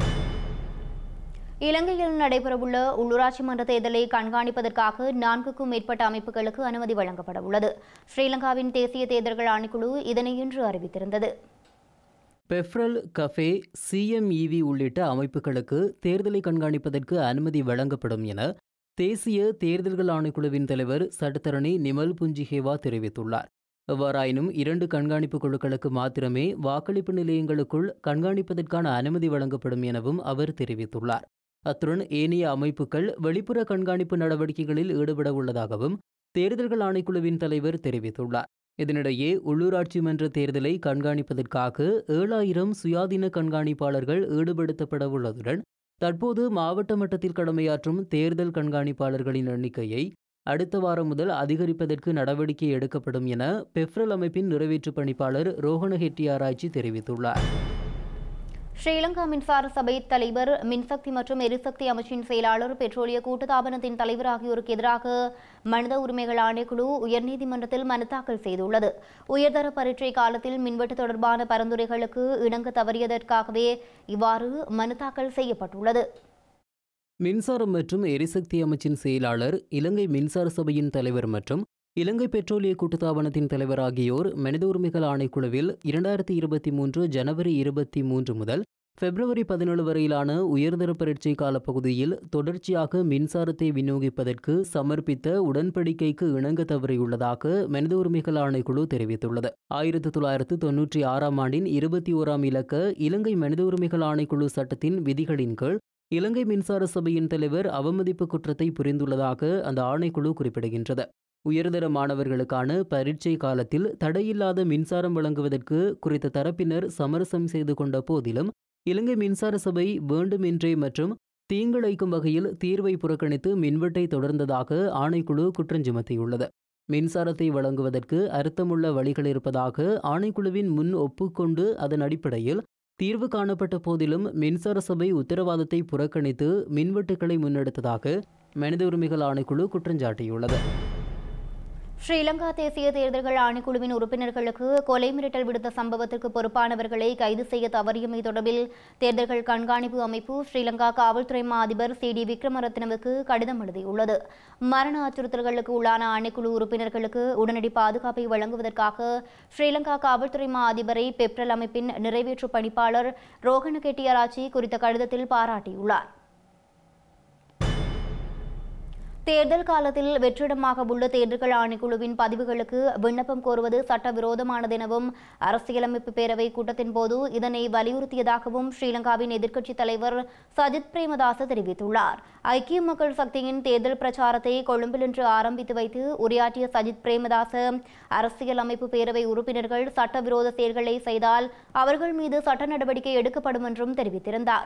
இலங்கையில் நடைபெறவுள்ள உள்ளூராட்சி மன்ற தேர்தலை கண்காணிப்பதற்காக நான்குக்கும் மேற்பட்ட அமைப்புகளுக்கு அனுமதி வழங்கப்பட உள்ளது ஸ்ரீலங்காவின் தேசிய தேர்தல்கள் ஆணைக்குழு இதனை இன்று அறிவித்திருந்தது பெஃப்ரல் கஃபே சிஎம்இவி உள்ளிட்ட அமைப்புகளுக்கு தேர்தலை கண்காணிப்பதற்கு அனுமதி வழங்கப்படும் என தேசிய தேர்தல்கள் ஆணைக்குழுவின் தலைவர் சட்டத்தரணி நிமல் புஞ்சிஹேவா தெரிவித்துள்ளார் எவ்வாறாயினும் இரண்டு கண்காணிப்பு குழுக்களுக்கு மாத்திரமே வாக்களிப்பு நிலையங்களுக்குள் கண்காணிப்பதற்கான அனுமதி வழங்கப்படும் எனவும் அவர் தெரிவித்துள்ளார் அத்துடன் ஏனைய அமைப்புகள் வெளிப்புற கண்காணிப்பு நடவடிக்கைகளில் ஈடுபட உள்ளதாகவும் தேர்தல்கள் ஆணைக்குழுவின் தலைவர் தெரிவித்துள்ளார் இதனிடையே உள்ளூராட்சி மன்ற தேர்தலை கண்காணிப்பதற்காக ஏழாயிரம் சுயாதீன கண்காணிப்பாளர்கள் ஈடுபடுத்தப்பட உள்ளதுடன் தற்போது மாவட்ட மட்டத்தில் கடமையாற்றும் தேர்தல் கண்காணிப்பாளர்களின் எண்ணிக்கையை அடுத்த வாரம் முதல் அதிகரிப்பதற்கு நடவடிக்கை எடுக்கப்படும் என பெப்ரல் அமைப்பின் நிறைவேற்று பணிப்பாளர் ரோஹண ஹெட்டியாராய்ச்சி தெரிவித்துள்ளார் ஸ்ரீலங்கா மின்சார சபை தலைவர் மின்சக்தி மற்றும் எரிசக்தி அமைச்சின் செயலாளர் பெட்ரோலிய கூட்டுத்தாபனத்தின் தலைவர் ஆகியோருக்கு எதிராக மனித உரிமைகள் ஆணைக்குழு உயர்நீதிமன்றத்தில் மனு தாக்கல் செய்துள்ளது உயர்தர பரீட்சை காலத்தில் மின்வெட்டு தொடர்பான பரிந்துரைகளுக்கு இணங்க தவறியதற்காகவே இவ்வாறு மனு தாக்கல் செய்யப்பட்டுள்ளது மின்சாரம் மற்றும் எரிசக்தி அமைச்சின் செயலாளர் இலங்கை மின்சார சபையின் தலைவர் மற்றும் இலங்கை பெட்ரோலிய கூட்டுத்தாபனத்தின் தலைவர் ஆகியோர் மனித உரிமைகள் ஆணைக்குழுவில் இரண்டாயிரத்தி இருபத்தி மூன்று ஜனவரி இருபத்தி மூன்று முதல் பிப்ரவரி பதினேழு வரையிலான உயர்தர பரீட்சை காலப்பகுதியில் தொடர்ச்சியாக மின்சாரத்தை விநியோகிப்பதற்கு சமர்ப்பித்த உடன்படிக்கைக்கு இணங்க தவறியுள்ளதாக மனித உரிமைகள் ஆணைக்குழு தெரிவித்துள்ளது ஆயிரத்தி தொள்ளாயிரத்து தொன்னூற்றி ஆறாம் ஆண்டின் இருபத்தி ஓராம் இலக்க இலங்கை மனித உரிமைகள் ஆணைக்குழு சட்டத்தின் விதிகளின் கீழ் இலங்கை மின்சார சபையின் தலைவர் அவமதிப்பு குற்றத்தை புரிந்துள்ளதாக அந்த ஆணைக்குழு குறிப்பிடுகின்றது உயர்தர மாணவர்களுக்கான பரீட்சை காலத்தில் தடையில்லாத மின்சாரம் வழங்குவதற்கு குறித்த தரப்பினர் சமரசம் செய்து கொண்ட போதிலும் இலங்கை மின்சார சபை வேண்டுமென்றே மற்றும் தீங்கிழைக்கும் வகையில் தீர்வை புறக்கணித்து மின்வெட்டை தொடர்ந்ததாக ஆணைக்குழு குற்றஞ்சுமத்தியுள்ளது மின்சாரத்தை வழங்குவதற்கு அர்த்தமுள்ள வழிகள் இருப்பதாக ஆணைக்குழுவின் முன் ஒப்புக்கொண்டு அதன் அடிப்படையில் தீர்வு காணப்பட்ட போதிலும் மின்சார சபை உத்தரவாதத்தை புறக்கணித்து மின்வெட்டுக்களை முன்னெடுத்ததாக மனித உரிமைகள் ஆணைக்குழு குற்றஞ்சாட்டியுள்ளது ஸ்ரீலங்கா தேசிய தேர்தல்கள் ஆணைக்குழுவின் உறுப்பினர்களுக்கு கொலை மிரட்டல் விடுத்த சம்பவத்திற்கு பொறுப்பானவர்களை கைது செய்ய தவறியமை தொடர்பில் தேர்தல்கள் கண்காணிப்பு அமைப்பு ஸ்ரீலங்கா காவல்துறை மா அதிபர் சி டி விக்ரமரத்னவுக்கு கடிதம் எழுதியுள்ளது மரண அச்சுறுத்தல்களுக்கு உள்ளான ஆணைக்குழு உறுப்பினர்களுக்கு உடனடி பாதுகாப்பை வழங்குவதற்காக ஸ்ரீலங்கா காவல்துறை மா அதிபரை பெப்ரல் அமைப்பின் நிறைவேற்று பணிப்பாளர் ரோஹண கெட்டியராச்சி குறித்த கடிதத்தில் பாராட்டியுள்ளார் தேர்தல் காலத்தில் வெற்றிடமாக உள்ள தேர்தல்கள் ஆணைக்குழுவின் பதிவுகளுக்கு விண்ணப்பம் கோருவது சட்டவிரோதமானது எனவும் அரசியலமைப்பு பேரவை கூட்டத்தின் போது இதனை வலியுறுத்தியதாகவும் ஸ்ரீலங்காவின் எதிர்க்கட்சித் தலைவர் சஜித் பிரேமதாச தெரிவித்துள்ளார் ஐக்கிய மக்கள் சக்தியின் தேர்தல் பிரச்சாரத்தை கொழும்பில் இன்று ஆரம்பித்து வைத்து உரையாற்றிய சஜித் பிரேமதாச அரசியலமைப்பு பேரவை உறுப்பினர்கள் சட்டவிரோத செயல்களை செய்தால் அவர்கள் மீது சட்ட நடவடிக்கை எடுக்கப்படும் என்றும் தெரிவித்திருந்தார்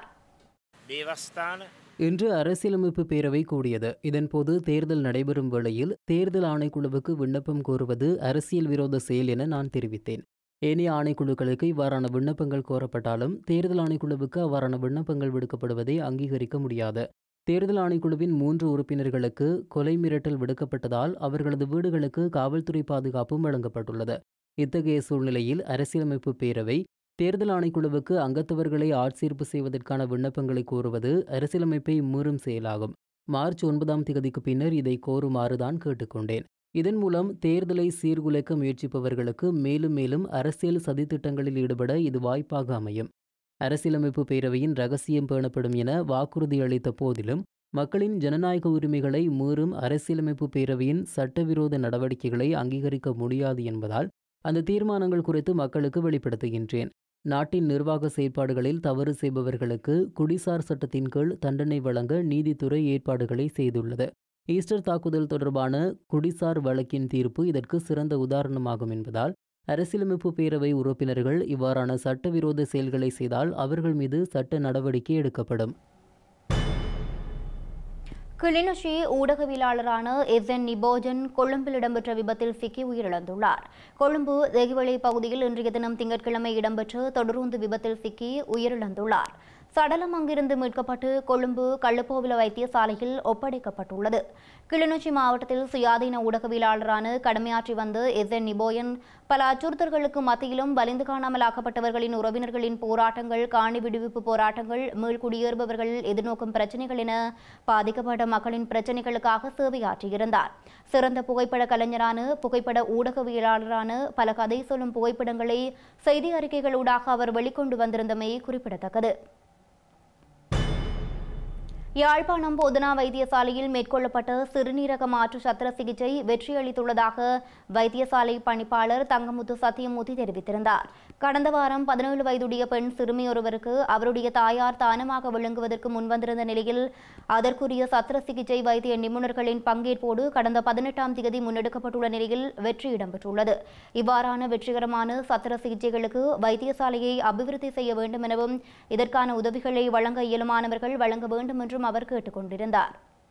இன்று அரசியலமைப்பு பேரவை கூடியது இதன்போது தேர்தல் நடைபெறும் வேளையில் தேர்தல் ஆணைக்குழுவுக்கு விண்ணப்பம் கோருவது அரசியல் விரோத செயல் என நான் தெரிவித்தேன் ஏனைய ஆணைக்குழுக்களுக்கு இவ்வாறான விண்ணப்பங்கள் கோரப்பட்டாலும் தேர்தல் ஆணைக்குழுவுக்கு அவ்வாறான விண்ணப்பங்கள் விடுக்கப்படுவதை அங்கீகரிக்க முடியாது தேர்தல் ஆணைக்குழுவின் மூன்று உறுப்பினர்களுக்கு கொலை மிரட்டல் விடுக்கப்பட்டதால் அவர்களது வீடுகளுக்கு காவல்துறை பாதுகாப்பும் வழங்கப்பட்டுள்ளது இத்தகைய சூழ்நிலையில் அரசியலமைப்பு பேரவை தேர்தல் ஆணைக்குழுவுக்கு அங்கத்தவர்களை ஆட்சேர்ப்பு செய்வதற்கான விண்ணப்பங்களை கோருவது அரசியலமைப்பை மீறும் செயலாகும் மார்ச் ஒன்பதாம் திகதிக்கு பின்னர் இதை கோருமாறுதான் கேட்டுக்கொண்டேன் இதன் மூலம் தேர்தலை சீர்குலைக்க முயற்சிப்பவர்களுக்கு மேலும் மேலும் அரசியல் சதித்திட்டங்களில் ஈடுபட இது வாய்ப்பாக அமையும் அரசியலமைப்பு பேரவையின் ரகசியம் பேணப்படும் என வாக்குறுதி அளித்த போதிலும் மக்களின் ஜனநாயக உரிமைகளை மீறும் அரசியலமைப்பு பேரவையின் சட்டவிரோத நடவடிக்கைகளை அங்கீகரிக்க முடியாது என்பதால் அந்த தீர்மானங்கள் குறித்து மக்களுக்கு வெளிப்படுத்துகின்றேன் நாட்டின் நிர்வாக செயற்பாடுகளில் தவறு செய்பவர்களுக்கு குடிசார் சட்டத்தின் கீழ் தண்டனை வழங்க நீதித்துறை ஏற்பாடுகளை செய்துள்ளது ஈஸ்டர் தாக்குதல் தொடர்பான குடிசார் வழக்கின் தீர்ப்பு இதற்கு சிறந்த உதாரணமாகும் என்பதால் அரசியலமைப்பு பேரவை உறுப்பினர்கள் இவ்வாறான சட்டவிரோத செயல்களை செய்தால் அவர்கள் மீது சட்ட நடவடிக்கை எடுக்கப்படும் கிளிநொச்சி ஊடகவியலாளரான எஸ் என் நிபோஜன் கொழும்பில் இடம்பெற்ற விபத்தில் சிக்கி உயிரிழந்துள்ளார் கொழும்பு தெகிவளை பகுதியில் இன்றைய தினம் திங்கட்கிழமை இடம்பெற்ற தொடருந்து விபத்தில் சிக்கி உயிரிழந்துள்ளார் சடலம் அங்கிருந்து மீட்கப்பட்டு கொழும்பு கள்ளுப்போவில வைத்தியசாலையில் ஒப்படைக்கப்பட்டுள்ளது கிளிநொச்சி மாவட்டத்தில் சுயாதீன ஊடகவியலாளரான கடமையாற்றி வந்த எஸ் என் நிபோயன் பல அச்சுறுத்தல்களுக்கு மத்தியிலும் வலிந்து காணாமலாக்கப்பட்டவர்களின் உறவினர்களின் போராட்டங்கள் காணி விடுவிப்பு போராட்டங்கள் மீள்குடியேறுபவர்கள் எதிர்நோக்கும் பிரச்சினைகள் என பாதிக்கப்பட்ட மக்களின் பிரச்சினைகளுக்காக சேவையாற்றியிருந்தார் சிறந்த புகைப்பட கலைஞரான புகைப்பட ஊடகவியலாளரான பல கதை சொல்லும் புகைப்படங்களை செய்தி அறிக்கைகளூடாக அவர் வெளிக்கொண்டு வந்திருந்தமை குறிப்பிடத்தக்கது யாழ்ப்பாணம் போதனா வைத்தியசாலையில் மேற்கொள்ளப்பட்ட சிறுநீரக மாற்று சத்திர சிகிச்சை வெற்றியளித்துள்ளதாக வைத்தியசாலை பணிப்பாளர் தங்கமுத்து சத்தியமூர்த்தி தெரிவித்திருந்தார் கடந்த வாரம் பதினேழு வயதுடைய பெண் சிறுமி ஒருவருக்கு அவருடைய தாயார் தானமாக விளங்குவதற்கு முன்வந்திருந்த நிலையில் அதற்குரிய சத்திர சிகிச்சை வைத்திய நிபுணர்களின் பங்கேற்போடு கடந்த பதினெட்டாம் தேதி முன்னெடுக்கப்பட்டுள்ள நிலையில் வெற்றி இடம்பெற்றுள்ளது இவ்வாறான வெற்றிகரமான சத்திர சிகிச்சைகளுக்கு வைத்தியசாலையை அபிவிருத்தி செய்ய வேண்டும் எனவும் இதற்கான உதவிகளை வழங்க இயலுமானவர்கள் வழங்க வேண்டும் என்றும் அவர் கேட்டுக்கொண்டிருந்தார்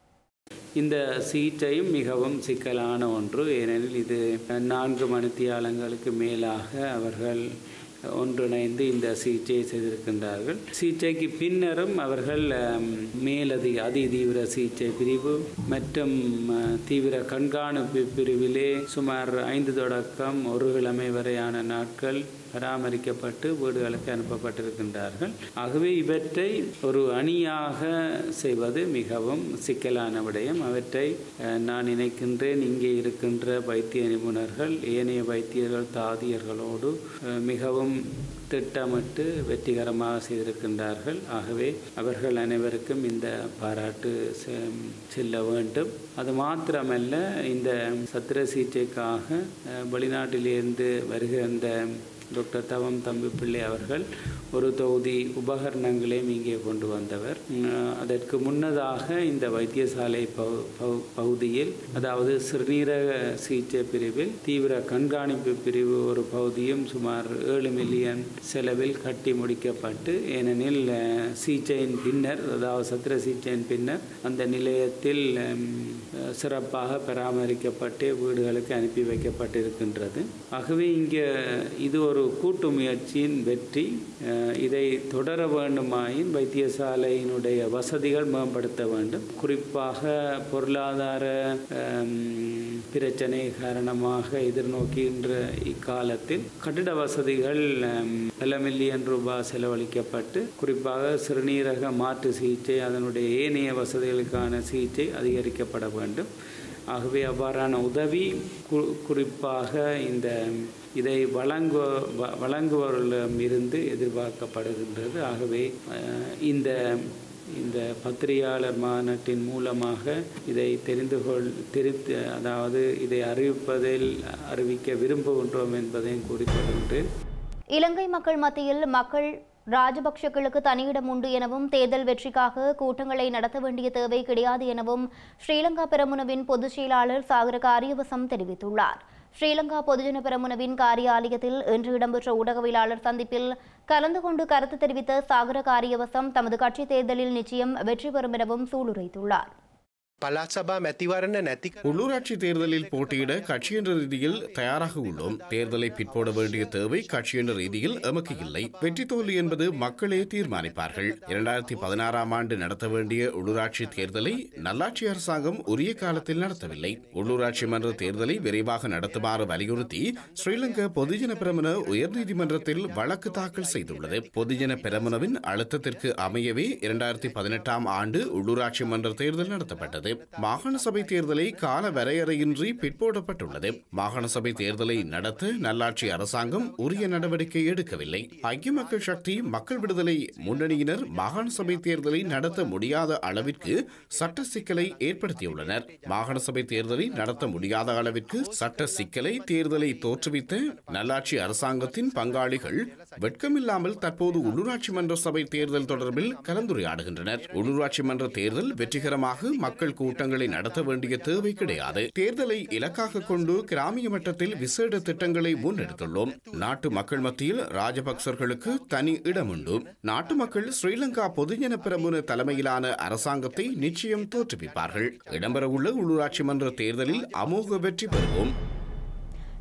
இந்த சிகிச்சையும் மிகவும் சிக்கலான ஒன்று ஏனெனில் இது நான்கு மணித்தியாலங்களுக்கு மேலாக அவர்கள் ஒன்றிணைந்து இந்த சிகிச்சையை செய்திருக்கின்றார்கள் சிகிச்சைக்கு பின்னரும் அவர்கள் அம், மேலதிக அதிதீவிர சிகிச்சை பிரிவு மற்றும் அ, தீவிர கண்காணிப்பு பிரிவிலே சுமார் ஐந்து தொடக்கம் ஒரு கிழமை வரையான நாட்கள் பராமரிக்கப்பட்டு வீடுகளுக்கு அனுப்பப்பட்டிருக்கின்றார்கள் ஆகவே இவற்றை ஒரு அணியாக செய்வது மிகவும் சிக்கலான விடயம் அவற்றை அஹ், நான் நினைக்கின்றேன் இங்கே இருக்கின்ற வைத்திய நிபுணர்கள் ஏனைய வைத்தியர்கள் தாதியர்களோடு அஹ், மிகவும் திட்டமிட்டு வெற்றிகரமாக செய்திருக்கின்றார்கள் ஆகவே அவர்கள் அனைவருக்கும் இந்த பாராட்டு செ- செல்ல வேண்டும் அது மாத்திரமல்ல இந்த சத்திர சிகிச்சைக்காக அஹ், வெளிநாட்டிலிருந்து வருகின்ற டாக்டர் தவம் தம்பி பிள்ளை அவர்கள் ஒரு தொகுதி உபகரணங்களையும் இங்கே கொண்டு வந்தவர் உம், அதற்கு முன்னதாக இந்த வைத்தியசாலை பகு- பகு- பகுதியில் அதாவது சிறுநீரக சிகிச்சை பிரிவில் தீவிர கண்காணிப்பு பிரிவு ஒரு பகுதியும் சுமார் ஏழு மில்லியன் செலவில் கட்டி முடிக்கப்பட்டு ஏனெனில் அஹ், சிகிச்சையின் பின்னர் அதாவது சத்திர சிகிச்சையின் பின்னர் அந்த நிலையத்தில் உம், சிறப்பாக பராமரிக்கப்பட்டு வீடுகளுக்கு அனுப்பி வைக்கப்பட்டிருக்கின்றது ஆகவே இங்கே இது ஒரு கூட்டு முயற்சியின் வெற்றி அஹ், இதை தொடர வேண்டுமாயின் வைத்தியசாலையினுடைய வசதிகள் மேம்படுத்த வேண்டும் குறிப்பாக பொருளாதார அம், பிரச்சனை காரணமாக எதிர்நோக்கின்ற இக்காலத்தில் கட்டிட வசதிகள் அம், பல மில்லியன் ரூபாய் செலவழிக்கப்பட்டு குறிப்பாக சிறுநீரக மாற்று சிகிச்சை அதனுடைய ஏனைய வசதிகளுக்கான சிகிச்சை அதிகரிக்கப்பட வேண்டும் ஆகவே அவ்வாறான உதவி கு- குறிப்பாக இந்த இதை வழங்கு வ- வழங்குபவர்களிடம் இருந்து எதிர்பார்க்கப்படுகின்றது ஆகவே அஹ், இந்த இந்த பத்திரிகையாளர் மாநாட்டின் மூலமாக இதை தெரிந்து கொள் தெரிந்து அதாவது இதை அறிவிப்பதில் அறிவிக்க விரும்புகின்றோம் என்பதையும் கூறிக்கொள்கின்றேன் இலங்கை மக்கள் மத்தியில் மக்கள் ராஜபக்ஷக்களுக்கு தனியிடம் உண்டு எனவும் தேர்தல் வெற்றிக்காக கூட்டங்களை நடத்த வேண்டிய தேவை கிடையாது எனவும் ஸ்ரீலங்கா பெரமுனவின் பொதுச் செயலாளர் சாகர காரியவசம் தெரிவித்துள்ளார் ஸ்ரீலங்கா பொதுஜன பெரமுனவின் காரியாலயத்தில் இன்று இடம்பெற்ற ஊடகவியலாளர் சந்திப்பில் கலந்து கொண்டு கருத்து தெரிவித்த சாகர காரியவசம் தமது கட்சி தேர்தலில் நிச்சயம் வெற்றி பெறும் எனவும் சூளுரைத்துள்ளார் පළාත් සභා මැතිවරණ නැති உள்ளூராட்சி தேர்தலில் போட்டியிட கட்சி என்ற ரீதியில் தயாராக உள்ளோம் தேர்தலை பிற்போட வேண்டிய தேவை கட்சி என்ற ரீதியில் எமக்கு இல்லை வெற்றி தோல்வி என்பது மக்களே தீர்மானிப்பார்கள் இரண்டாயிரத்தி பதினாறாம் ஆண்டு நடத்த வேண்டிய உள்ளூராட்சி தேர்தலை நல்லாட்சி அரசாங்கம் உரிய காலத்தில் நடத்தவில்லை உள்ளூராட்சி மன்ற தேர்தலை விரைவாக நடத்துமாறு வலியுறுத்தி ஸ்ரீலங்கா பொதுஜன பிரமண உயர்நீதிமன்றத்தில் வழக்கு தாக்கல் செய்துள்ளது பொதுஜன பிரமணவின் அழுத்தத்திற்கு அமையவே இரண்டாயிரத்தி பதினெட்டாம் ஆண்டு உள்ளூராட்சி மன்ற தேர்தல் நடத்தப்பட்டது மாகாண சபை தேர்தலை கால வரையறையின்றி பிற்போடப்பட்டுள்ளது மாகாண சபை தேர்தலை நடத்த நல்லாட்சி அரசாங்கம் உரிய நடவடிக்கை எடுக்கவில்லை ஐக்கிய மக்கள் சக்தி மக்கள் விடுதலை முன்னணியினர் மாகாண சபை தேர்தலை நடத்த முடியாத அளவிற்கு சட்ட சிக்கலை ஏற்படுத்தியுள்ளனர் மாகாண சபை தேர்தலை நடத்த முடியாத அளவிற்கு சட்ட சிக்கலை தேர்தலை தோற்றுவித்த நல்லாட்சி அரசாங்கத்தின் பங்காளிகள் வெட்கமில்லாமல் தற்போது உள்ளூராட்சி மன்ற சபை தேர்தல் தொடர்பில் கலந்துரையாடுகின்றனர் உள்ளூராட்சி மன்ற தேர்தல் வெற்றிகரமாக மக்கள் கூட்டங்களை நடத்த வேண்டிய தேவை கிடையாது தேர்தலை இலக்காக கொண்டு கிராமிய மட்டத்தில் விசேட திட்டங்களை முன்னெடுத்துள்ளோம் நாட்டு மக்கள் மத்தியில் ராஜபக்சர்களுக்கு தனி இடம் உண்டு நாட்டு மக்கள் ஸ்ரீலங்கா பொதுஜன பிரமுன தலைமையிலான அரசாங்கத்தை நிச்சயம் தோற்றுவிப்பார்கள் இடம்பெறவுள்ள உள்ளூராட்சி மன்ற தேர்தலில் அமோக வெற்றி பெறுவோம்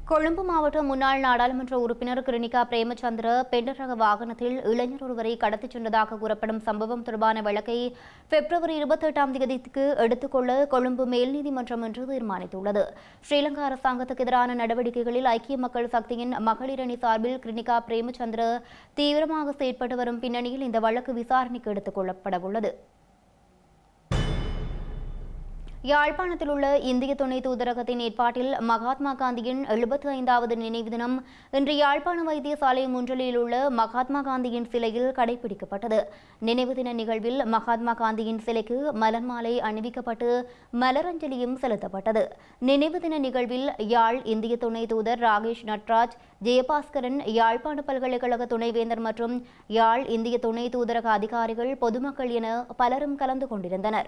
கொழும்பு மாவட்ட முன்னாள் நாடாளுமன்ற உறுப்பினர் கிருணிகா பிரேமச்சந்திர பெண்டர் ரக வாகனத்தில் இளைஞர் ஒருவரை கடத்திச் சென்றதாக கூறப்படும் சம்பவம் தொடர்பான வழக்கை பிப்ரவரி இருபத்தெட்டாம் தேதிக்கு எடுத்துக்கொள்ள கொழும்பு மேல் நீதிமன்றம் இன்று தீர்மானித்துள்ளது ஸ்ரீலங்கா அரசாங்கத்துக்கு எதிரான நடவடிக்கைகளில் ஐக்கிய மக்கள் சக்தியின் மகளிர் அணி சார்பில் கிருணிகா பிரேமச்சந்திர தீவிரமாக செயற்பட்டு வரும் பின்னணியில் இந்த வழக்கு விசாரணைக்கு எடுத்துக் கொள்ளப்படவுள்ளது யாழ்ப்பாணத்தில் உள்ள இந்திய துணை தூதரகத்தின் ஏற்பாட்டில் மகாத்மா காந்தியின் எழுபத்தி ஐந்தாவது நினைவு தினம் இன்று யாழ்ப்பாண வைத்தியசாலை முன்றலில் உள்ள மகாத்மா காந்தியின் சிலையில் கடைபிடிக்கப்பட்டது நினைவு தின நிகழ்வில் மகாத்மா காந்தியின் சிலைக்கு மலர் மாலை அணிவிக்கப்பட்டு மலரஞ்சலியும் செலுத்தப்பட்டது நினைவு தின நிகழ்வில் யாழ் இந்திய துணை தூதர் ராகேஷ் நட்ராஜ் ஜெயபாஸ்கரன் யாழ்ப்பாண பல்கலைக்கழக துணைவேந்தர் மற்றும் யாழ் இந்திய துணை தூதரக அதிகாரிகள் பொதுமக்கள் என பலரும் கலந்து கொண்டிருந்தனர்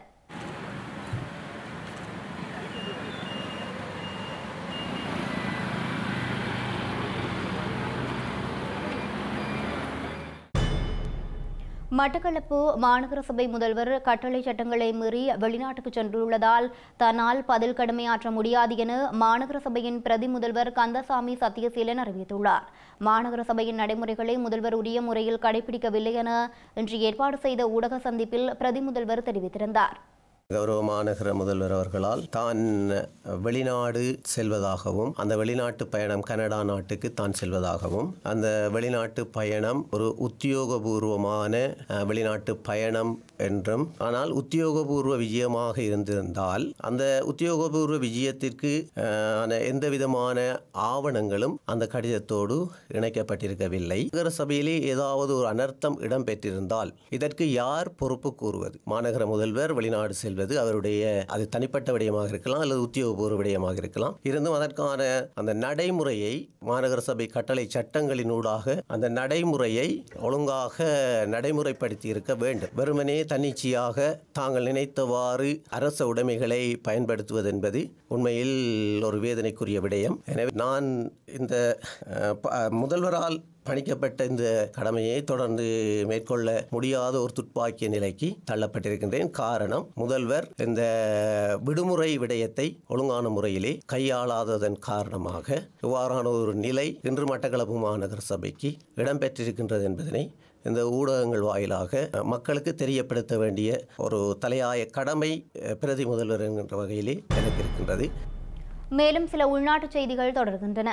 மட்டக்களப்பு மாநகர சபை முதல்வர் கட்டளை சட்டங்களை மீறி வெளிநாட்டுக்கு சென்றுள்ளதால் தன்னால் பதில் கடமையாற்ற முடியாது என மாநகர சபையின் பிரதி முதல்வர் கந்தசாமி சத்தியசீலன் அறிவித்துள்ளார் மாநகர சபையின் நடைமுறைகளை முதல்வர் உரிய முறையில் கடைபிடிக்கவில்லை என இன்று ஏற்பாடு செய்த ஊடக சந்திப்பில் பிரதி முதல்வர் தெரிவித்திருந்தார் கௌரவ மாநகர முதல்வர் அவர்களால் தான் வெளிநாடு செல்வதாகவும் அந்த வெளிநாட்டு பயணம் கனடா நாட்டுக்கு தான் செல்வதாகவும் அந்த வெளிநாட்டு பயணம் ஒரு உத்தியோகபூர்வமான அஹ், வெளிநாட்டு பயணம் என்றும் ஆனால் உத்தியோகபூர்வ விஜயமாக இருந்திருந்தால் அந்த உத்தியோகபூர்வ விஜயத்திற்கு அஹ், ஆன எந்த விதமான ஆவணங்களும் அந்த கடிதத்தோடு இணைக்கப்பட்டிருக்கவில்லை நகர சபையிலே ஏதாவது ஒரு அனர்த்தம் இடம்பெற்றிருந்தால் இதற்கு யார் பொறுப்பு கூறுவது மாநகர முதல்வர் வெளிநாடு செல்வது அவருடைய அது தனிப்பட்ட விடயமாக இருக்கலாம் அல்லது உத்தியோகபூர்வ விடயமாக இருக்கலாம் இருந்தும் அதற்கான அந்த நடைமுறையை மாநகர சபை கட்டளை சட்டங்களினூடாக அந்த நடைமுறையை ஒழுங்காக நடைமுறைப்படுத்தி இருக்க வேண்டும் வெறுமனே தன்னிச்சையாக தாங்கள் நினைத்தவாறு அரச உடைமைகளை பயன்படுத்துவது என்பது உண்மையில் ஒரு வேதனைக்குரிய விடயம் எனவே நான் இந்த அஹ், ப- முதல்வரால் பணிக்கப்பட்ட இந்த கடமையை தொடர்ந்து மேற்கொள்ள முடியாத ஒரு துப்பாக்கிய நிலைக்கு தள்ளப்பட்டிருக்கின்றேன் காரணம் முதல்வர் இந்த விடுமுறை விடயத்தை ஒழுங்கான முறையிலே கையாளாததன் காரணமாக இவ்வாறான ஒரு நிலை இன்று மட்டக்களப்பு மாநகர சபைக்கு இடம்பெற்றிருக்கின்றது என்பதனை இந்த ஊடகங்கள் வாயிலாக மக்களுக்கு தெரியப்படுத்த வேண்டிய ஒரு தலையாய கடமை அஹ், பிரதி முதல்வர் என்கின்ற வகையிலே எனக்கு இருக்கின்றது மேலும் சில உள்நாட்டு செய்திகள் தொடர்கின்றன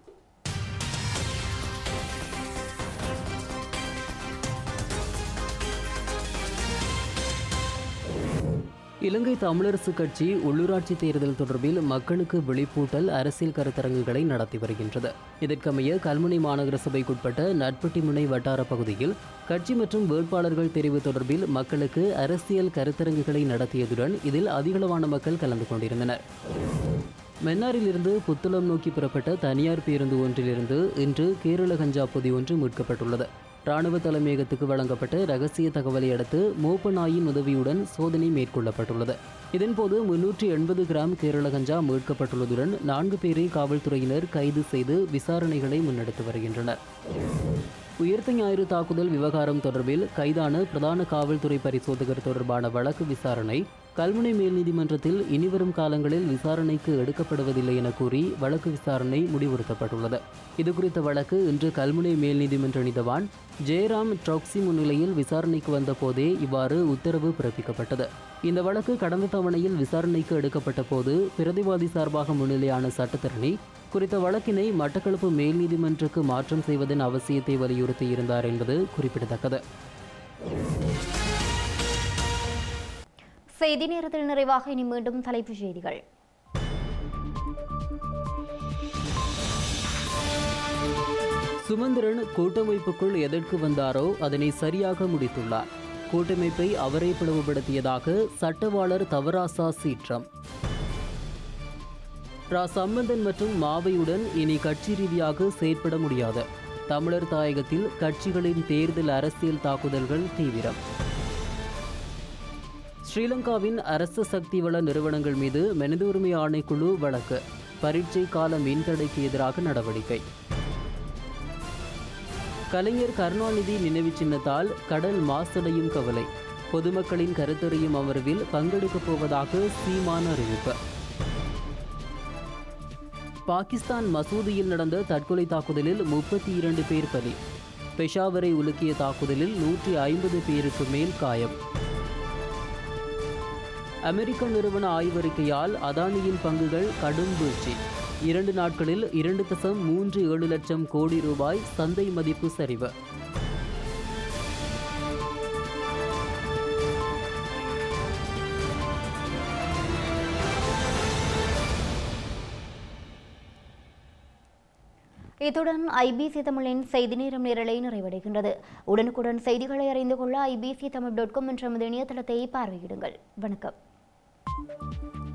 இலங்கை தமிழரசு கட்சி உள்ளூராட்சி தேர்தல் தொடர்பில் மக்களுக்கு விழிப்பூட்டல் அரசியல் கருத்தரங்குகளை நடத்தி வருகின்றது இதற்கமைய கல்முனை மாநகர சபைக்குட்பட்ட நட்பட்டி முனை வட்டார பகுதியில் கட்சி மற்றும் வேட்பாளர்கள் தெரிவு தொடர்பில் மக்களுக்கு அரசியல் கருத்தரங்குகளை நடத்தியதுடன் இதில் அதிகளவான மக்கள் கலந்து கொண்டிருந்தனர் மென்னாரிலிருந்து புத்தளம் நோக்கி புறப்பட்ட தனியார் பேருந்து ஒன்றிலிருந்து இன்று கேரள கஞ்சா பொதி ஒன்று மீட்கப்பட்டுள்ளது ராணுவ தலைமையகத்துக்கு வழங்கப்பட்ட ரகசிய தகவலை அடுத்து மோப்ப நாயின் உதவியுடன் சோதனை மேற்கொள்ளப்பட்டுள்ளது இதன்போது முன்னூற்றி எண்பது கிராம் கேரள கஞ்சா மீட்கப்பட்டுள்ளதுடன் நான்கு பேரை காவல்துறையினர் கைது செய்து விசாரணைகளை முன்னெடுத்து வருகின்றனர் உயிர்த்த ஞாயிறு தாக்குதல் விவகாரம் தொடர்பில் கைதான பிரதான காவல்துறை பரிசோதகர் தொடர்பான வழக்கு விசாரணை கல்முனை மேல் நீதிமன்றத்தில் இனிவரும் காலங்களில் விசாரணைக்கு எடுக்கப்படுவதில்லை என கூறி வழக்கு விசாரணை முடிவுறுத்தப்பட்டுள்ளது இதுகுறித்த வழக்கு இன்று கல்முனை மேல் நீதிமன்ற நீதவான் ஜெயராம் ட்ராக்சி முன்னிலையில் விசாரணைக்கு வந்த போதே இவ்வாறு உத்தரவு பிறப்பிக்கப்பட்டது இந்த வழக்கு கடந்த தவணையில் விசாரணைக்கு எடுக்கப்பட்ட போது பிரதிவாதி சார்பாக முன்னிலையான சட்டத்தரணி குறித்த வழக்கினை மட்டக்களப்பு மேல் நீதிமன்றக்கு மாற்றம் செய்வதன் அவசியத்தை வலியுறுத்தியிருந்தார் என்பது குறிப்பிடத்தக்கது செய்தி நேரத்தில் நிறைவாக இனி மீண்டும் தலைப்புச் செய்திகள் சுமந்திரன் கூட்டமைப்புக்குள் எதற்கு வந்தாரோ அதனை சரியாக முடித்துள்ளார் கூட்டமைப்பை அவரே பிளவுபடுத்தியதாக சட்டவாளர் தவராசா சீற்றம் ரா சம்பந்தன் மற்றும் மாவையுடன் இனி கட்சி ரீதியாக செயற்பட முடியாது தமிழர் தாயகத்தில் கட்சிகளின் தேர்தல் அரசியல் தாக்குதல்கள் தீவிரம் ஸ்ரீலங்காவின் அரச சக்தி வள நிறுவனங்கள் மீது மனித உரிமை ஆணைக்குழு வழக்கு பரீட்சை கால மின்தடைக்கு எதிராக நடவடிக்கை கலைஞர் கருணாநிதி நினைவு சின்னத்தால் கடல் மாசடையும் கவலை பொதுமக்களின் கருத்தறியும் அமர்வில் பங்கெடுக்கப் போவதாக சீமான் அறிவிப்பு பாகிஸ்தான் மசூதியில் நடந்த தற்கொலை தாக்குதலில் முப்பத்தி இரண்டு பேர் பலி பெஷாவரை உலுக்கிய தாக்குதலில் நூற்றி ஐம்பது பேருக்கு மேல் காயம் அமெரிக்க நிறுவன ஆய்வறிக்கையால் அதானியின் பங்குகள் கடும் வீழ்ச்சி இரண்டு நாட்களில் இரண்டு தசம் மூன்று ஏழு லட்சம் கோடி ரூபாய் சந்தை மதிப்பு சரிவு இத்துடன் ஐபிசி தமிழின் செய்தி நேரம் நிரலை நிறைவடைகின்றது உடனுக்குடன் செய்திகளை அறிந்து கொள்ள ஐபிசி தமிழ் டாட் காம் என்ற நமது இணையதளத்தை பார்வையிடுங்கள் வணக்கம்